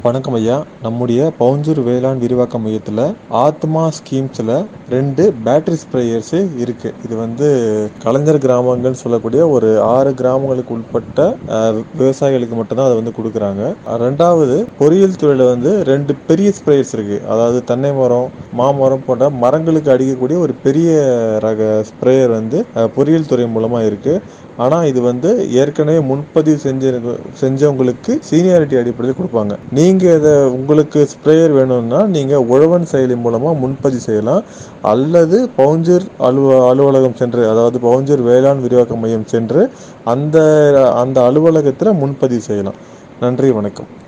வணக்கம் ஐயா நம்முடைய பவுஞ்சூர் வேளாண் விரிவாக்க மையத்துல ஆத்மா ஸ்கீம்ஸ்ல ரெண்டு பேட்டரி ஸ்ப்ரேயர்ஸு இருக்கு இது வந்து கலைஞர் கிராமங்கள் சொல்லக்கூடிய ஒரு ஆறு கிராமங்களுக்கு உட்பட்ட அ, விவசாயிகளுக்கு மட்டும்தான் அதை வந்து கொடுக்குறாங்க ரெண்டாவது பொறியியல் துறையில வந்து ரெண்டு பெரிய ஸ்ப்ரேயர்ஸ் இருக்கு அதாவது தென்னை மரம் மாமரம் போன்ற மரங்களுக்கு அடிக்கக்கூடிய ஒரு பெரிய ரக ஸ்ப்ரேயர் வந்து அ, பொறியியல் துறை மூலமா இருக்கு ஆனா இது வந்து ஏற்கனவே முன்பதிவு செஞ்ச செஞ்சவங்களுக்கு சீனியாரிட்டி அடிப்படையில் கொடுப்பாங்க நீங்க இதை உங்களுக்கு ஸ்ப்ரேயர் வேணும்னா நீங்க உழவன் செயலி மூலமா முன்பதிவு செய்யலாம் அல்லது பவுஞ்சூர் அலுவ அலுவலகம் சென்று அதாவது பவுஞ்சூர் வேளாண் விரிவாக்க மையம் சென்று அந்த அந்த அலுவலகத்தில் முன்பதிவு செய்யலாம் நன்றி வணக்கம்